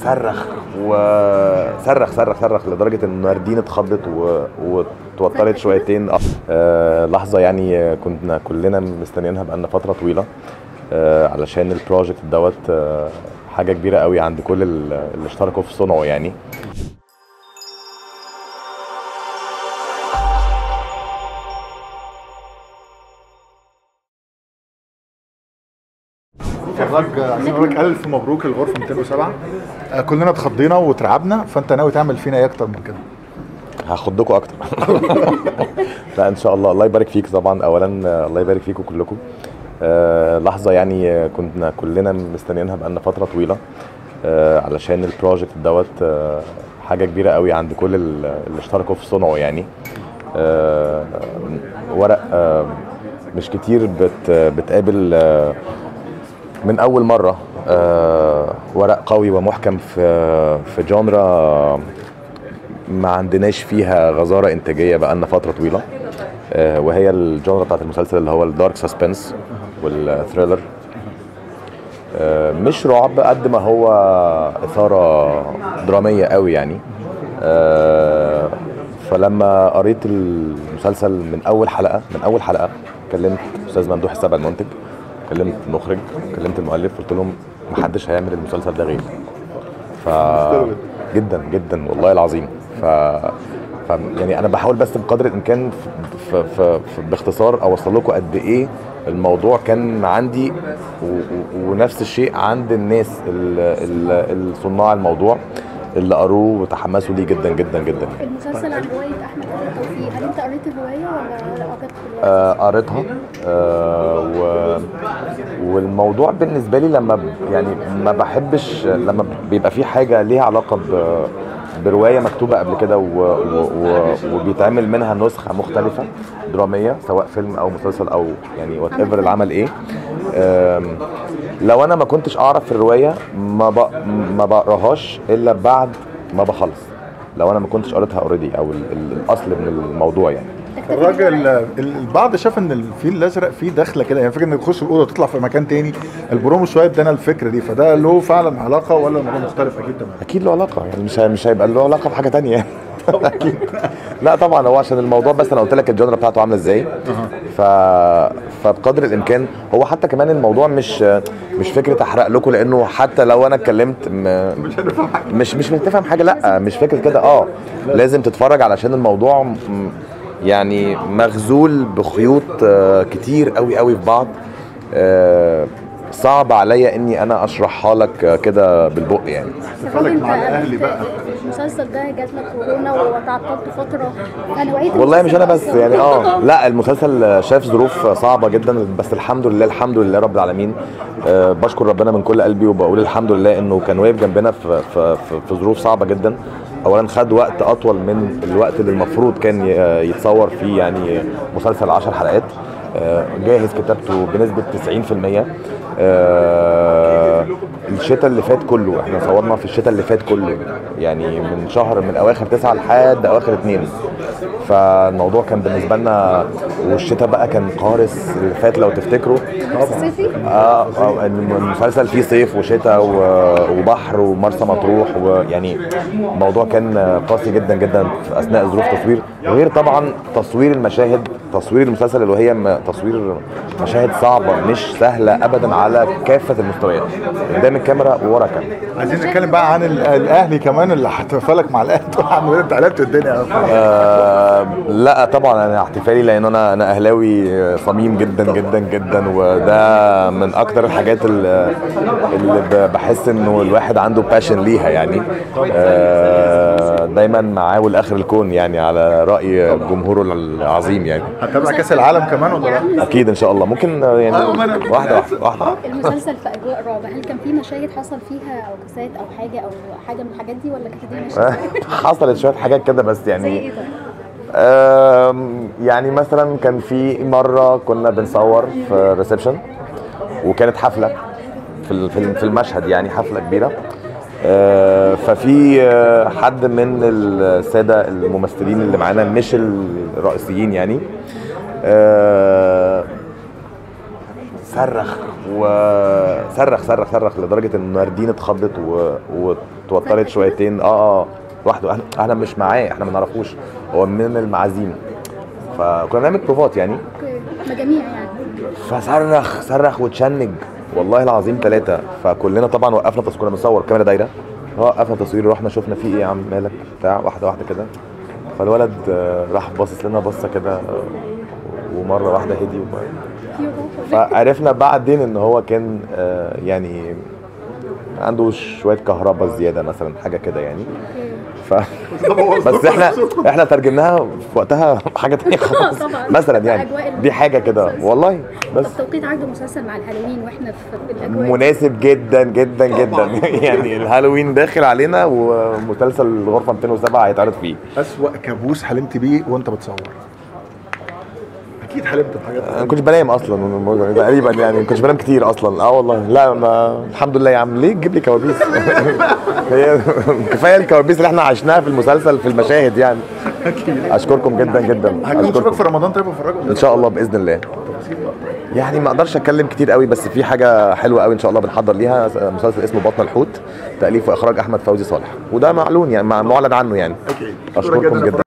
صرخ وصرخ صرخ صرخ لدرجه ان ناردين اتخضت و... واتوترت شويتين آه لحظه يعني كنا كلنا مستنيينها بقالنا فتره طويله آه علشان البروجكت دوت آه حاجه كبيره قوي عند كل اللي اشتركوا في صنعه يعني فرج عايزين نقول لك الف مبروك الغرفه 207 آه، كلنا اتخضينا واترعبنا فانت ناوي تعمل فينا ايه اكتر من كده هاخدكم اكتر لا ان شاء الله الله يبارك فيك طبعا اولا آه، الله يبارك فيكم كلكم آه لحظه يعني آه، كنا كلنا مستنيينها بقالنا فتره طويله آه علشان البروجكت دوت آه حاجه كبيره قوي عند كل اللي اشتركوا في صنعه يعني آه ورق آه مش كتير بت بتقابل آه من اول مره آه ورق قوي ومحكم في في جانرا ما عندناش فيها غزاره انتاجيه بقالنا فتره طويله آه وهي الجانرا بتاعت المسلسل اللي هو الدارك سسبنس والثريلر آه مش رعب قد ما هو اثاره دراميه قوي يعني آه فلما قريت المسلسل من اول حلقه من اول حلقه كلمت استاذ ممدوح السبع المنتج كلمت المخرج كلمت المؤلف قلت لهم محدش هيعمل المسلسل ده غيري ف جدا جدا والله العظيم ف... ف يعني انا بحاول بس بقدر الامكان ف... ف... ف... باختصار اوصل لكم قد ايه الموضوع كان عندي و... و... ونفس الشيء عند الناس ال... ال... الصناع الموضوع اللي قروه وتحمسوا ليه جدا جدا جدا المسلسل عن رواية أحمد خالد توفيق هل أنت قريت الرواية ولا قريت آه قريتها آه و... والموضوع بالنسبه لي لما ب... يعني ما بحبش لما بيبقى في حاجه ليها علاقه ب... بروايه مكتوبه قبل كده و... و... و... وبيتعمل منها نسخه مختلفه دراميه سواء فيلم او مسلسل او يعني وات ايفر العمل ايه آم، لو انا ما كنتش اعرف في الروايه ما ب... ما بقراهاش الا بعد ما بخلص لو انا ما كنتش قريتها اوريدي او ال... ال... الاصل من الموضوع يعني الراجل ال- البعض شاف ان الفيل الازرق فيه دخله كده يعني فكره انك تخش الاوضه وتطلع في مكان تاني البرومو شويه ادانا الفكره دي فده له فعلا علاقه ولا الموضوع مختلف اكيد تمام اكيد له علاقه يعني مش هي- مش هيبقى له علاقه بحاجه تانية اكيد لا طبعا هو عشان الموضوع بس انا قلت لك الجنرا بتاعته عامله ازاي ف فبقدر الامكان هو حتى كمان الموضوع مش مش فكره احرق لكم لانه حتى لو انا اتكلمت م... مش مش بتفهم حاجه لا مش فكره كده اه لازم تتفرج علشان الموضوع م... يعني مغزول بخيوط آه، كتير قوي قوي في بعض آه، صعب عليا اني انا اشرحها لك آه، كده بالبق يعني استفادك مع الاهلي بقى المسلسل ده جات لك كورونا وتعطلت فترة فنوعية والله مش انا بس المسلسل يعني أصلاً. اه لا المسلسل شاف ظروف صعبه جدا بس الحمد لله الحمد لله رب العالمين آه بشكر ربنا من كل قلبي وبقول الحمد لله انه كان واقف جنبنا في في في, في ظروف صعبه جدا اولا خد وقت اطول من الوقت اللي المفروض كان ي- يتصور فيه يعني مسلسل 10 حلقات آه، جاهز كتابته بنسبه 90% آه، الشتاء اللي فات كله احنا صورنا في الشتاء اللي فات كله يعني من شهر من اواخر تسعة لحد اواخر اتنين فالموضوع كان بالنسبه لنا والشتاء بقى كان قارس اللي فات لو تفتكروا صيفي اه آه، المسلسل فيه صيف وشتاء و- وبحر ومرسى مطروح ويعني الموضوع كان قاسي جدا جدا في اثناء ظروف تصوير غير طبعا تصوير المشاهد تصوير المسلسل اللي هي م- تصوير مشاهد صعبه مش سهله ابدا على كافه المستويات قدام الكاميرا وورا الكاميرا عايزين نتكلم بقى عن ال- الاهلي كمان اللي احتفالك مع الاهلي تقول عم انت قلبت الدنيا آه لا طبعا انا احتفالي لان انا انا اهلاوي صميم جدا جدا جدا وده من اكتر الحاجات اللي, اللي ب- بحس انه الواحد عنده باشن ليها يعني آه دايما معاه والاخر الكون يعني على راي جمهوره العظيم يعني هتتابع كاس العالم كمان ولا لا؟ اكيد ان شاء الله ممكن آه، يعني واحده واحده واحده المسلسل في أجواء رعب هل كان في مشاهد حصل فيها أو كسات أو حاجة أو حاجة من الحاجات دي ولا كانت الدنيا ماشية إزاي؟ حصلت شويه حاجات كده بس زي يعني إيه طيب؟ آم، يعني مثلا كان في مره كنا بنصور في ريسبشن وكانت حفله في ال- في ال- في المشهد يعني حفله كبيره آه، ففي آه، حد من الساده الممثلين اللي معانا مش الرئيسيين يعني آه، صرخ وصرخ صرخ صرخ لدرجه ان ناردين اتخضت و... واتوترت شويتين اه اه لوحده احنا احنا مش معاه احنا ما نعرفوش هو من المعازيم فكنا بنعمل بروفات يعني اوكي مجاميع يعني فصرخ صرخ وتشنج والله العظيم ثلاثة فكلنا طبعا وقفنا تصوير كنا بنصور كاميرا دايرة وقفنا تصوير رحنا شفنا فيه ايه يا عم مالك بتاع واحدة واحدة كده فالولد آه، راح باصص لنا بصة كده آه، ومرة واحدة هدي وبقى. في روح فعرفنا بعدين ان هو كان آه، يعني عنده شوية كهرباء زيادة مثلا حاجة كده يعني ف... بس احنا احنا ترجمناها في وقتها حاجة تانية خالص طبعاً. مثلا يعني أجواء دي حاجة كده المسلسل. والله بس طب توقيت عرض المسلسل مع الهالوين واحنا في في الاجواء مناسب جدا جدا جدا يعني الهالوين داخل علينا ومسلسل الغرفه 207 هيتعرض فيه اسوأ كابوس حلمت بيه وانت بتصور اكيد حلمت بحاجات انا ما كنتش بنام اصلا تقريبا يعني ما كنتش بنام كتير اصلا اه والله لا ما الحمد لله يا عم ليه تجيب لي كوابيس هي كفايه الكوابيس اللي احنا عشناها في المسلسل في المشاهد يعني اشكركم جدا جدا هنشوفك في اشكركم رمضان طيب افرجوا ان شاء الله باذن الله يعني ما اقدرش اتكلم كتير قوي بس في حاجه حلوه قوي ان شاء الله بنحضر ليها مسلسل اسمه بطن الحوت تاليف واخراج احمد فوزي صالح وده معلون يعني معلن عنه يعني اكيد اشكركم جدا